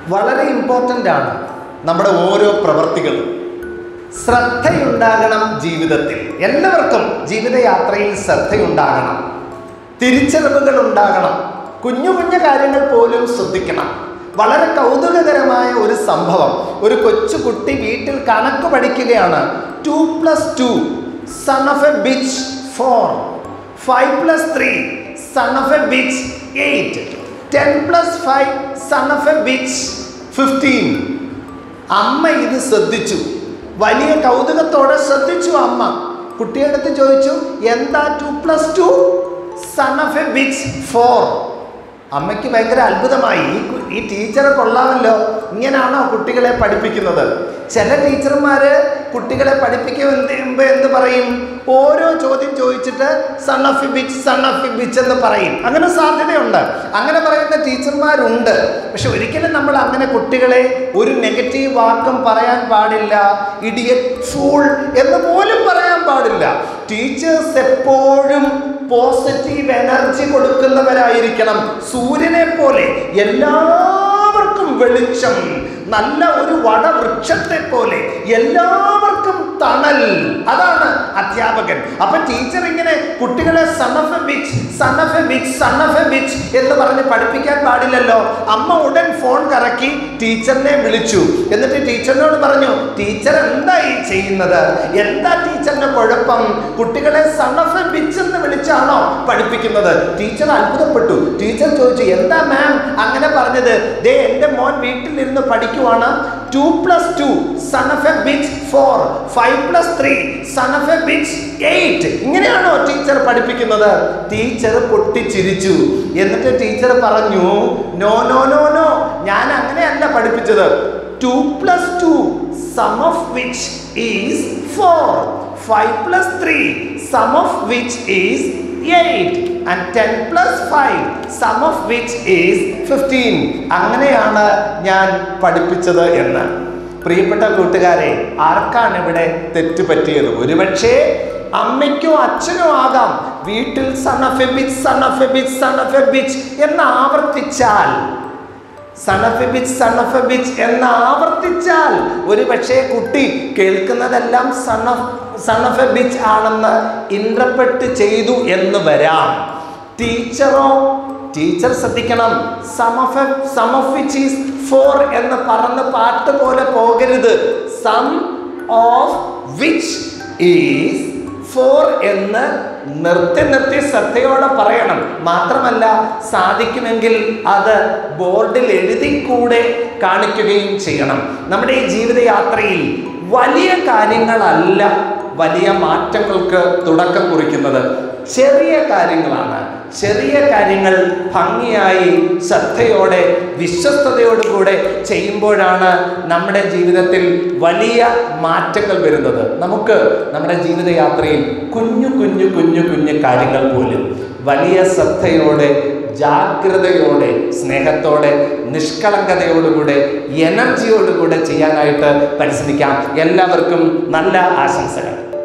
വളരെ ഇമ്പോർട്ടൻ്റ് ആണ് നമ്മുടെ ഓരോ പ്രവൃത്തികളും ശ്രദ്ധയുണ്ടാകണം ജീവിതത്തിൽ എല്ലാവർക്കും ജീവിതയാത്രയിൽ ശ്രദ്ധയുണ്ടാകണം തിരിച്ചറിവുകൾ ഉണ്ടാകണം കുഞ്ഞു കുഞ്ഞു കാര്യങ്ങൾ പോലും ശ്രദ്ധിക്കണം വളരെ കൗതുകകരമായ ഒരു സംഭവം ഒരു കൊച്ചു കുട്ടി വീട്ടിൽ കണക്ക് പഠിക്കുകയാണ് two plus two son of a bitch four five plus three son of a bitch eight ten plus five son of a bitch fifteen അമ്മ ഇത് ശ്രദ്ധിച്ചു വലിയ കൗതുകത്തോടെ ശ്രദ്ധിച്ചു അമ്മ കുട്ടിയെടുത്ത് ചോദിച്ചു എന്താ two plus two son of a bitch four അമ്മയ്ക്ക് ഭയങ്കര അത്ഭുതമായി ഈ കു- ഈ ടീച്ചറെ കൊള്ളാമല്ലോ ഇങ്ങനെയാണോ കുട്ടികളെ പഠിപ്പിക്കുന്നത് ചില ടീച്ചർമാര് കുട്ടികളെ പഠിപ്പിക്കുമ്പോൾ എന്ത് പറയും ഓരോ ചോദ്യം ചോദിച്ചിട്ട് son of a bitch son of a bitch എന്ന് പറയും അങ്ങനെ സാധ്യതയുണ്ട് അങ്ങനെ പറയുന്ന ടീച്ചർമാരുണ്ട് പക്ഷെ ഒരിക്കലും നമ്മൾ അങ്ങനെ കുട്ടികളെ ഒരു നെഗറ്റീവ് വാക്കും പറയാൻ പാടില്ല ഇഡിയറ്റ് ഫൂൾ എന്ന് പോലും പറയാൻ പാടില്ല ടീച്ചേഴ്സ് എപ്പോഴും പോസിറ്റീവ് എനർജി കൊടുക്കുന്നവരായിരിക്കണം സൂര്യനെ പോലെ എല്ലാവർക്കും വെളിച്ചം നല്ല ഒരു വടവൃക്ഷത്തെ പോലെ എല്ലാവർക്കും തണൽ അതാണ് അധ്യാപകൻ അപ്പൊ ടീച്ചർ ഇങ്ങനെ കുട്ടികളെ son of a bitch son of a bitch son of a bitch എന്ന് പറഞ്ഞ് പഠിപ്പിക്കാൻ പാടില്ലല്ലോ അമ്മ ഉടൻ ഫോൺ കറക്കി ടീച്ചറിനെ വിളിച്ചു എന്നിട്ട് ടീച്ചറിനോട് പറഞ്ഞു ടീച്ചർ എന്താ ഈ ചെയ്യുന്നത് എന്താ ടീച്ചറിന്റെ കുഴപ്പം കുട്ടികളെ സൺ ഓഫ് എ ബിച്ച് എന്ന് വിളിച്ചാണോ പഠിപ്പിക്കുന്നത് ടീച്ചർ അത്ഭുതപ്പെട്ടു ടീച്ചർ ചോദിച്ചു എന്താ മാം അങ്ങനെ പറഞ്ഞത് ദേ എൻ്റെ മോൻ വീട്ടിലിരുന്ന് പഠിക്കുവാണ് two plus two son of a bitch four five plus three son of a bitch eight ഇങ്ങനെയാണോ ടീച്ചർ പഠിപ്പിക്കുന്നത് ടീച്ചർ പൊട്ടിച്ചിരിച്ചു എന്നിട്ട് ടീച്ചർ പറഞ്ഞു നോ നോ നോ നോ ഞാൻ അങ്ങനെയല്ല പഠിപ്പിച്ചത് two plus two sum of which is four five plus three sum of which is eight and ten plus five sum of which is fifteen അങ്ങനെയാണ് ഞാൻ പഠിപ്പിച്ചത് എന്ന് പ്രിയപ്പെട്ട കൂട്ടുകാരെ ആർക്കാണ് ഇവിടെ തെറ്റ് പറ്റിയത് ഒരുപക്ഷേ അമ്മയ്ക്കോ അച്ഛനോ ആകാം വീട്ടിൽ son of a bitch son of a bitch son of a bitch എന്ന് ആവർത്തിച്ചാൽ son of a bitch son of a bitch എന്ന് ആവർത്തിച്ചാൽ ഒരു പക്ഷേ കുട്ടി കേൾക്കുന്നതെല്ലാം son of son of a bitch ആണെന്ന് ഇൻട്രപ്പെട്ട് ചെയ്തു എന്ന് വരാം ടീച്ചറോ ടീച്ചർ ശ്രദ്ധിക്കണം sum of a sum of which is four എന്ന് പറഞ്ഞ് പാട്ട് പോലെ പോകരുത് sum of which is four എന്ന് നിർത്തി നിർത്തി ശ്രദ്ധയോടെ പറയണം മാത്രമല്ല സാധിക്കുമെങ്കിൽ അത് ബോർഡിൽ എഴുതിക്കൂടെ കാണിക്കുകയും ചെയ്യണം നമ്മുടെ ഈ ജീവിതയാത്രയിൽ വലിയ കാര്യങ്ങളല്ല വലിയ മാറ്റങ്ങൾക്ക് തുടക്കം കുറിക്കുന്നത് ചെറിയ കാര്യങ്ങളാണ് ചെറിയ കാര്യങ്ങൾ ഭംഗിയായി ശ്രദ്ധയോടെ വിശ്വസ്തയോടുകൂടെ ചെയ്യുമ്പോഴാണ് നമ്മുടെ ജീവിതത്തിൽ വലിയ മാറ്റങ്ങൾ വരുന്നത് നമുക്ക് നമ്മുടെ ജീവിതയാത്രയിൽ കുഞ്ഞു കുഞ്ഞു കുഞ്ഞു കുഞ്ഞു കാര്യങ്ങൾ പോലും വലിയ ശ്രദ്ധയോടെ ജാഗ്രതയോടെ സ്നേഹത്തോടെ നിഷ്കളങ്കതയോടുകൂടെ എനർജിയോടുകൂടെ ചെയ്യാനായിട്ട് പരിശ്രമിക്കാം എല്ലാവർക്കും നല്ല ആശംസകൾ